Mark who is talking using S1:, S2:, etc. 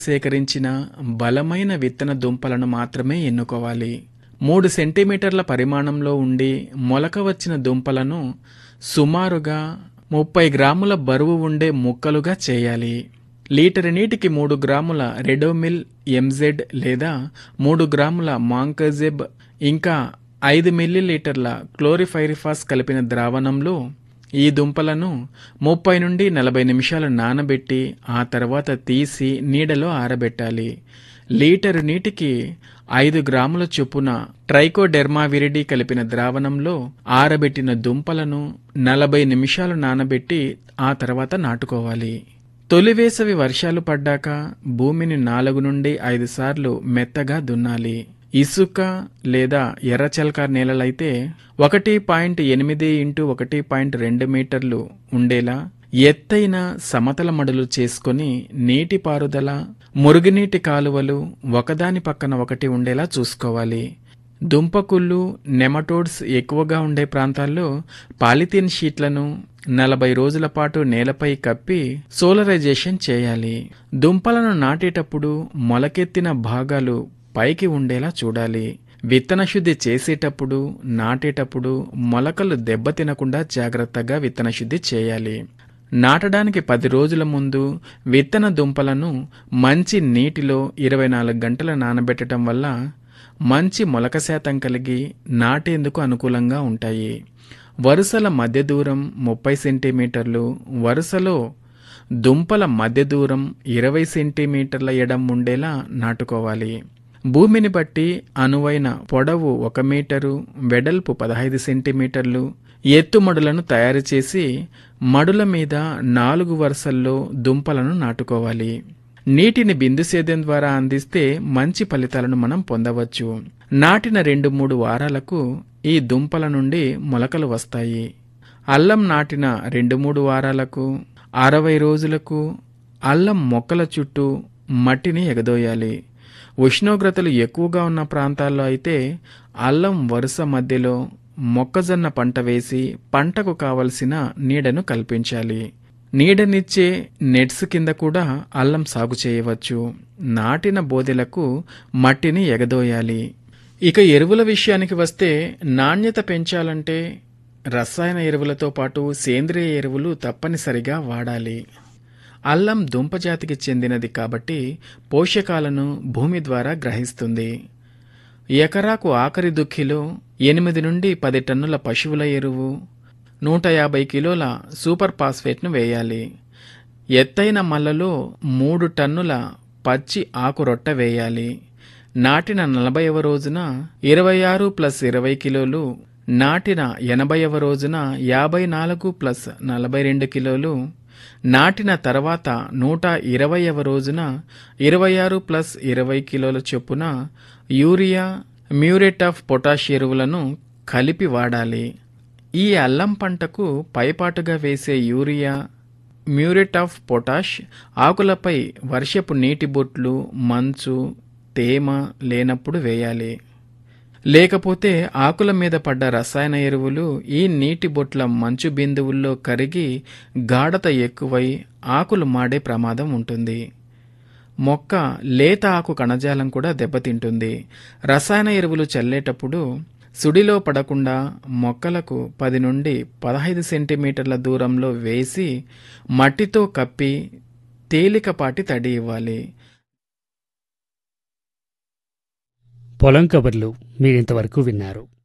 S1: సేకరించిన బలమైన విత్తన దుంపలను మాత్రమే ఎన్నుకోవాలి మూడు సెంటీమీటర్ల పరిమాణంలో ఉండి మొలక వచ్చిన దుంపలను సుమారుగా ముప్పై గ్రాముల బరువు ఉండే ముక్కలుగా చేయాలి లీటర్ నీటికి మూడు గ్రాముల రెడోమిల్ ఎంజెడ్ లేదా మూడు గ్రాముల మాంకజెబ్ ఇంకా ఐదు మిల్లీలీటర్ల క్లోరిఫైరిఫాస్ కలిపిన ద్రావణంలో ఈ దుంపలను ముప్పై నుండి నలభై నిమిషాలు నానబెట్టి ఆ తర్వాత తీసి నీడలో ఆరబెట్టాలి లీటరు నీటికి ఐదు గ్రాముల చొప్పున ట్రైకోడెర్మా విరిడి కలిపిన ద్రావణంలో ఆరబెట్టిన దుంపలను నలభై నిమిషాలు నానబెట్టి ఆ తర్వాత నాటుకోవాలి తొలి వేసవి వర్షాలు పడ్డాక భూమిని నాలుగు నుండి ఐదు సార్లు మెత్తగా దున్నాలి ఇసుక లేదా ఎర్రచల్క నేలలైతే ఒకటి పాయింట్ ఎనిమిది ఇంటూ ఒకటి పాయింట్ రెండు మీటర్లు ఉండేలా ఎత్తైన సమతల మడులు చేసుకొని నీటి పారుదల మురుగునీటి కాలువలు ఒకదాని పక్కన ఒకటి ఉండేలా చూసుకోవాలి దుంపకుళ్ళు నెమటోడ్స్ ఎక్కువగా ఉండే ప్రాంతాల్లో పాలిథిన్ షీట్లను నలభై రోజుల పాటు నేలపై కప్పి సోలరైజేషన్ చేయాలి దుంపలను నాటేటప్పుడు మొలకెత్తిన భాగాలు పైకి ఉండేలా చూడాలి విత్తన శుద్ధి చేసేటప్పుడు నాటేటప్పుడు మొలకలు దెబ్బతినకుండా జాగ్రత్తగా విత్తన శుద్ధి చేయాలి నాటడానికి పది రోజుల ముందు విత్తన దుంపలను మంచి నీటిలో ఇరవై నాలుగు గంటలు నానబెట్టడం వల్ల మంచి మొలక శాతం కలిగి నాటేందుకు అనుకూలంగా ఉంటాయి వరుసల మధ్య దూరం ముప్పై సెంటీమీటర్లు వరుసలో దుంపల మధ్య దూరం ఇరవై సెంటీమీటర్ల ఎడం ఉండేలా నాటుకోవాలి భూమిని బట్టి అనువైన పొడవు ఒక మీటరు వెడల్పు పదహైదు సెంటీమీటర్లు ఎత్తు మడులను తయారు చేసి మడుల మీద నాలుగు వరుసల్లో దుంపలను నాటుకోవాలి నీటిని బిందు సేద్యం ద్వారా అందిస్తే మంచి ఫలితాలను మనం పొందవచ్చు నాటిన రెండు మూడు వారాలకు ఈ దుంపల నుండి మొలకలు వస్తాయి అల్లం నాటిన రెండు మూడు వారాలకు అరవై రోజులకు అల్లం మొక్కల చుట్టూ మట్టిని ఎగదోయాలి ఉష్ణోగ్రతలు ఎక్కువగా ఉన్న ప్రాంతాల్లో అయితే అల్లం వరుస మధ్యలో మొక్కజొన్న పంట వేసి పంటకు కావలసిన నీడను కల్పించాలి నీడనిచ్చే నెట్స్ కింద కూడా అల్లం సాగు చేయవచ్చు నాటిన బోదెలకు మట్టిని ఎగదోయాలి ఇక ఎరువుల విషయానికి వస్తే నాణ్యత పెంచాలంటే రసాయన ఎరువులతో పాటు సేంద్రియ ఎరువులు తప్పనిసరిగా వాడాలి అల్లం దుంపజాతికి చెందినది కాబట్టి పోషకాలను భూమి ద్వారా గ్రహిస్తుంది ఎకరాకు ఆఖరి దుక్కిలో ఎనిమిది నుండి పది టన్నుల పశువుల ఎరువు నూట యాభై కిలోల సూపర్ ఫాస్ఫేట్ను వేయాలి ఎత్తైన మల్లలో మూడు టన్నుల పచ్చి ఆకు రొట్ట వేయాలి నాటిన నలభైవ రోజున ఇరవై ఆరు ప్లస్ ఇరవై కిలోలు నాటిన ఎనభైవ రోజున యాభై నాలుగు ప్లస్ నలభై రెండు కిలోలు నాటిన తర్వాత నూట ఇరవైవ రోజున ఇరవై ఆరు ప్లస్ ఇరవై కిలోల చొప్పున యూరియా మ్యూరేట్ ఆఫ్ పొటాష్ ఎరువులను కలిపి వాడాలి ఈ అల్లం పంటకు పైపాటుగా వేసే యూరియా మ్యూరేట్ ఆఫ్ పొటాష్ ఆకులపై వర్షపు నీటి బొట్లు మంచు తేమ లేనప్పుడు వేయాలి లేకపోతే ఆకుల మీద పడ్డ రసాయన ఎరువులు ఈ నీటి బొట్ల మంచు బిందువుల్లో కరిగి గాఢత ఎక్కువై ఆకులు మాడే ప్రమాదం ఉంటుంది మొక్క లేత ఆకు కణజాలం కూడా దెబ్బతింటుంది రసాయన ఎరువులు చల్లేటప్పుడు సుడిలో పడకుండా మొక్కలకు పది నుండి పదహైదు సెంటీమీటర్ల దూరంలో వేసి మట్టితో కప్పి తేలికపాటి తడి ఇవ్వాలి
S2: పొలం కబుర్లు మీరింతవరకు విన్నారు